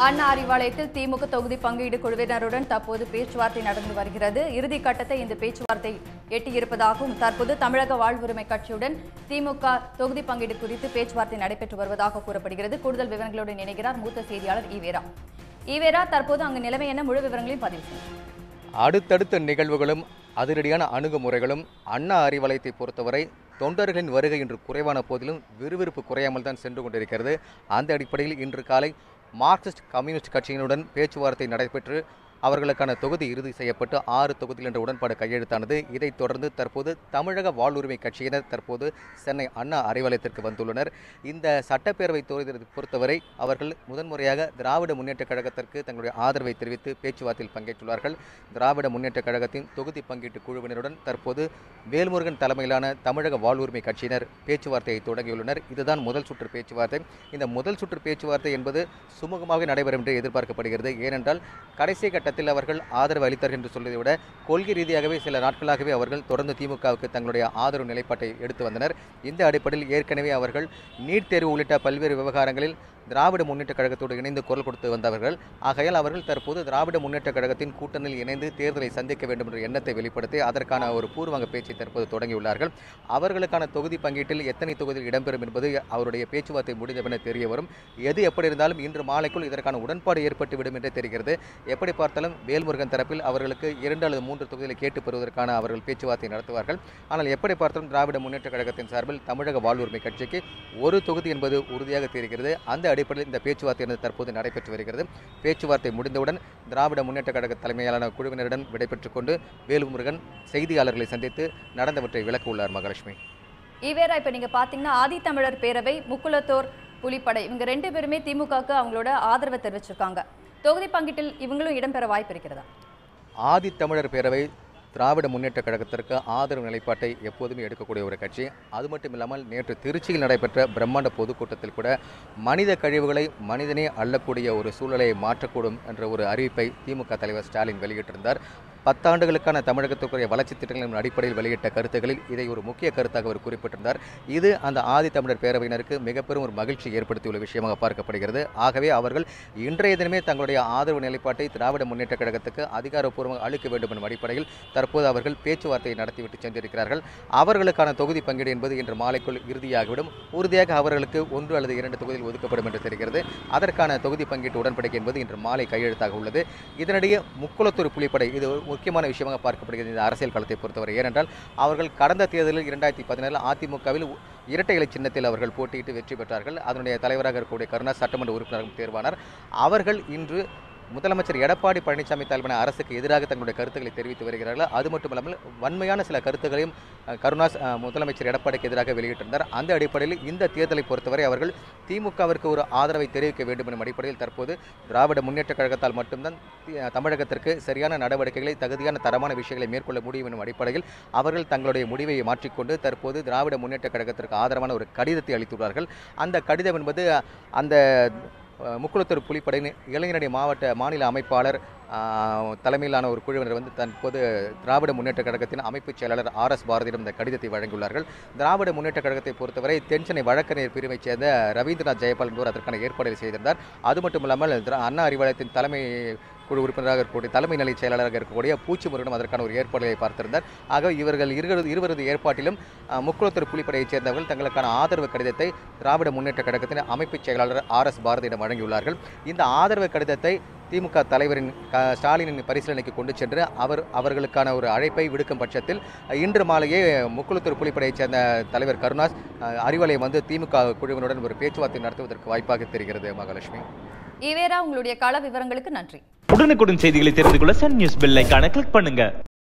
அண்ணா அறிவாலயத்தில் திமுக தொகுதி பங்கீடு குழுவினருடன் தற்போது பேச்சுவார்த்தை நடந்து வருகிறது இறுதி கட்டத்தை இந்த பேச்சுவார்த்தை எட்டியிருப்பதாகவும் தற்போது தமிழக வாழ்வுரிமை கட்சியுடன் திமுக தொகுதி பங்கீடு குறித்து பேச்சுவார்த்தை நடைபெற்று வருவதாக கூறப்படுகிறது கூடுதல் விவரங்களுடன் இணைகிறார் மூத்த செய்தியாளர் ஈவேரா ஈவேரா தற்போது அங்கு நிலைமை என்ன முழு விவரங்களையும் பதிவு செய்யும் அடுத்தடுத்த நிகழ்வுகளும் அதிரடியான அணுகுமுறைகளும் அண்ணா அறிவலயத்தை பொறுத்தவரை தொண்டர்களின் வருகை இன்று குறைவான போதிலும் விறுவிறுப்பு குறையாமல் தான் சென்று கொண்டிருக்கிறது அந்த அடிப்படையில் இன்று காலை மார்க்சிஸ்ட் கம்யூனிஸ்ட் கட்சியினுடன் பேச்சுவார்த்தை நடைபெற்று அவர்களுக்கான தொகுதி இறுதி செய்யப்பட்டு ஆறு தொகுதிகள் என்ற உடன்பாடு கையெழுத்தானது இதைத் தொடர்ந்து தற்போது தமிழக வாழ்வுரிமை கட்சியினர் தற்போது சென்னை அண்ணா அறிவாலயத்திற்கு வந்துள்ளனர் இந்த சட்டப்பேரவை தொகுதியை பொறுத்தவரை அவர்கள் முதன்முறையாக திராவிட முன்னேற்றக் கழகத்திற்கு தங்களுடைய ஆதரவை தெரிவித்து பேச்சுவார்த்தையில் பங்கேற்றுள்ளார்கள் திராவிட முன்னேற்றக் கழகத்தின் தொகுதி பங்கீட்டு குழுவினருடன் தற்போது வேல்முருகன் தலைமையிலான தமிழக வாழ்வுரிமை கட்சியினர் பேச்சுவார்த்தையை தொடங்கியுள்ளனர் இதுதான் முதல் சுற்று பேச்சுவார்த்தை இந்த முதல் சுற்று பேச்சுவார்த்தை என்பது சுமூகமாக நடைபெறும் என்று எதிர்பார்க்கப்படுகிறது ஏனென்றால் கடைசி கட்டத்தில் அவர்கள் ஆதரவு அளித்தார்கள் என்று சொல்வதை விட கொள்கை ரீதியாகவே சில நாட்களாகவே அவர்கள் தொடர்ந்து திமுகவுக்கு தங்களுடைய ஆதரவு நிலைப்பாட்டை எடுத்து வந்தனர் இந்த அடிப்படையில் ஏற்கனவே அவர்கள் நீட் தேர்வு உள்ளிட்ட பல்வேறு விவகாரங்களில் திராவிட முன்னேற்றக் கழகத்தோடு இணைந்து குரல் கொடுத்து வந்தவர்கள் ஆகையால் அவர்கள் தற்போது திராவிட முன்னேற்றக் கழகத்தின் கூட்டணியில் இணைந்து தேர்தலை சந்திக்க வேண்டும் என்ற எண்ணத்தை வெளிப்படுத்தி அதற்கான ஒரு பூர்வாங்க பேச்சை தற்போது தொடங்கியுள்ளார்கள் அவர்களுக்கான தொகுதி பங்கீட்டில் எத்தனை தொகுதியில் இடம்பெறும் என்பது அவருடைய பேச்சுவார்த்தை முடிந்த பின்னர் தெரிய வரும் எது எப்படி இருந்தாலும் இன்று மாலைக்குள் இதற்கான உடன்பாடு ஏற்பட்டுவிடும் என்றே தெரிகிறது எப்படி பார்த்தாலும் வேல்முருகன் தரப்பில் அவர்களுக்கு இரண்டு அல்லது மூன்று தொகுதிகளை கேட்டு பெறுவதற்கான அவர்கள் பேச்சுவார்த்தை நடத்துவார்கள் ஆனால் எப்படி பார்த்தாலும் திராவிட முன்னேற்றக் கழகத்தின் சார்பில் தமிழக வாழ்வுரிமை கட்சிக்கு ஒரு தொகுதி என்பது உறுதியாக தெரிகிறது அந்த அடிப்படையில் இந்த பேச்சுவார்த்தை என்பது தற்போது நடைபெற்று வருகிறது பேச்சுவார்த்தை முடிந்தவுடன் திராவிட முன்னேற்றக் கழக தலைமையிலான குழுவினருடன் விடைபெற்றுக் கொண்டு வேல்முருகன் செய்தியாளர்களை சந்தித்து நடந்தவற்றை விளக்க உள்ளார் மகாலட்சுமி ஈவேரா இப்ப நீங்க பாத்தீங்கன்னா ஆதித்தமிழர் பேரவை முக்குலத்தோர் புலிப்படை இவங்க ரெண்டு பேருமே திமுகவுக்கு அவங்களோட ஆதரவை தெரிவிச்சிருக்காங்க தொகுதி பங்கீட்டில் இவங்களும் இடம்பெற வாய்ப்பு இருக்கிறதா ஆதித்தமிழர் பேரவை திராவிட முன்னேற்றக் கழகத்திற்கு ஆதரவு நிலைப்பாட்டை எப்போதுமே எடுக்கக்கூடிய ஒரு கட்சி அது மட்டும் இல்லாமல் நேற்று திருச்சியில் நடைபெற்ற பிரம்மாண்ட பொதுக்கூட்டத்தில் கூட மனித கழிவுகளை மனிதனே அள்ளக்கூடிய ஒரு சூழலை மாற்றக்கூடும் என்ற ஒரு அறிவிப்பை திமுக தலைவர் ஸ்டாலின் வெளியிட்டிருந்தார் பத்தாண்டுகளுக்கான தமிழகத்துக்குரிய வளர்ச்சி திட்டங்களின் அடிப்படையில் வெளியிட்ட கருத்துக்களில் இதை ஒரு முக்கிய கருத்தாக அவர் குறிப்பிட்டிருந்தார் இது அந்த ஆதித்தமிழர் பேரவையினருக்கு மிகப்பெரும் ஒரு மகிழ்ச்சி ஏற்படுத்தியுள்ள விஷயமாக பார்க்கப்படுகிறது ஆகவே அவர்கள் இன்றைய தினமே தங்களுடைய ஆதரவு நிலைப்பாட்டை திராவிட முன்னேற்றக் கழகத்துக்கு அதிகாரப்பூர்வமாக அளிக்க வேண்டும் என்ற அடிப்படையில் தற்போது அவர்கள் பேச்சுவார்த்தையை நடத்திவிட்டு சென்றிருக்கிறார்கள் அவர்களுக்கான தொகுதி பங்கீடு என்பது இன்று மாலைக்குள் இறுதியாகிவிடும் உறுதியாக அவர்களுக்கு ஒன்று அல்லது இரண்டு தொகுதியில் ஒதுக்கப்படும் என்று தெரிகிறது அதற்கான தொகுதி பங்கீட்டு உடன்படிக்கை என்பது இன்று மாலை கையெழுத்தாக உள்ளது இதனிடையே முக்குளத்தூர் புலிப்படை இது ஒரு முக்கியமான விஷயமாக பார்க்கப்படுகிறது இந்த அரசியல் களத்தை பொறுத்தவரை ஏனென்றால் அவர்கள் கடந்த தேர்தலில் இரண்டாயிரத்தி பதினேழில் அதிமுகவில் இரட்டை இலை சின்னத்தில் அவர்கள் போட்டியிட்டு வெற்றி பெற்றார்கள் அதனுடைய தலைவராக இருக்கக்கூடிய கருணா சட்டமன்ற உறுப்பினரும் தேர்வானார் அவர்கள் இன்று முதலமைச்சர் எடப்பாடி பழனிசாமி தலைமையான அரசுக்கு எதிராக தங்களுடைய கருத்துக்களை தெரிவித்து வருகிறார்கள் அது மட்டுமல்லாமல் வன்மையான சில கருத்துக்களையும் அஹ், கருணாஸ் அஹ், முதலமைச்சர் எடப்பாடிக்கு எதிராக வெளியிட்டிருந்தார் அந்த அடிப்படையில் இந்த தேர்தலை பொறுத்தவரை அவர்கள் திமுகவிற்கு ஒரு ஆதரவை தெரிவிக்க வேண்டும் எனும் அடிப்படையில் தற்போது திராவிட முன்னேற்றக் கழகத்தால் மட்டும்தான் தி- அஹ், தமிழகத்திற்கு சரியான நடவடிக்கைகளை தகுதியான தரமான விஷயங்களை மேற்கொள்ள முடியும் எனும் அடிப்படையில் அவர்கள் தங்களுடைய முடிவை மாற்றிக்கொண்டு தற்போது திராவிட முன்னேற்றக் கழகத்திற்கு ஆதரவான ஒரு கடிதத்தை அளித்துள்ளார்கள் அந்த கடிதம் என்பது அந்த அஹ், முக்குளத்தூர் புலிப்படையின் இளைஞரணி மாவட்ட மாநில அமைப்பாளர் ஆஹ், தலைமையிலான ஒரு குழுவினர் வந்து தற்போது திராவிட முன்னேற்றக் கழகத்தின் அமைப்புச் செயலாளர் ஆர் எஸ் பாரதியிடம் இந்த கடிதத்தை வழங்கியுள்ளார்கள் திராவிட முன்னேற்றக் கழகத்தை பொறுத்தவரை தென்சென்னை வழக்கறிஞர் பிரிவைச் சேர்ந்த ரவீந்திரநாத் ஜெயபால் என்பவர் அதற்கான ஏற்பாடுகளை செய்திருந்தார் அது மட்டும் இல்லாமல் திரா- அண்ணா அறிவாலயத்தின் தலைமை குழு உறுப்பினராக இருக்கக்கூடிய தலைமை நிலை செயலாளராக இருக்கக்கூடிய பூச்சி முருகனும் அதற்கான ஒரு ஏற்பாடுகளை பார்த்திருந்தார் ஆக இவர்கள் இருவரது இருவரது ஏற்பாட்டிலும் அஹ், முக்குளத்தூர் புலிப்படையைச் சேர்ந்தவர்கள் தங்களுக்கான ஆதரவு கடிதத்தை திராவிட முன்னேற்றக் கழகத்தின் அமைப்புச் செயலாளர் ஆர் எஸ் பாரதியிடம் வழங்கியுள்ளார்கள் இந்த ஆதரவு கடிதத்தை திமுக தலைவரின் க- ஸ்டாலினின் பரிசீலனைக்கு கொண்டு சென்று அவர் அவர்களுக்கான ஒரு அழைப்பை விடுக்கும் பட்சத்தில் அஹ், இன்று மாலையே முக்குளத்தூர் புலிப்படையைச் சேர்ந்த தலைவர் கருணாஸ் அஹ், அறிவாலயம் வந்து திமுக குழுவினுடன் ஒரு பேச்சுவார்த்தை நடத்துவதற்கு வாய்ப்பாக தெரிகிறது மகாலட்சுமி ஈவேரா உங்களுடைய கள விவரங்களுக்கு நன்றி உடனுக்குடன் செய்திகளை தெரிந்து கொள்ள சன் நியூஸ் பெல் ஐகானை கிளிக் பண்ணுங்க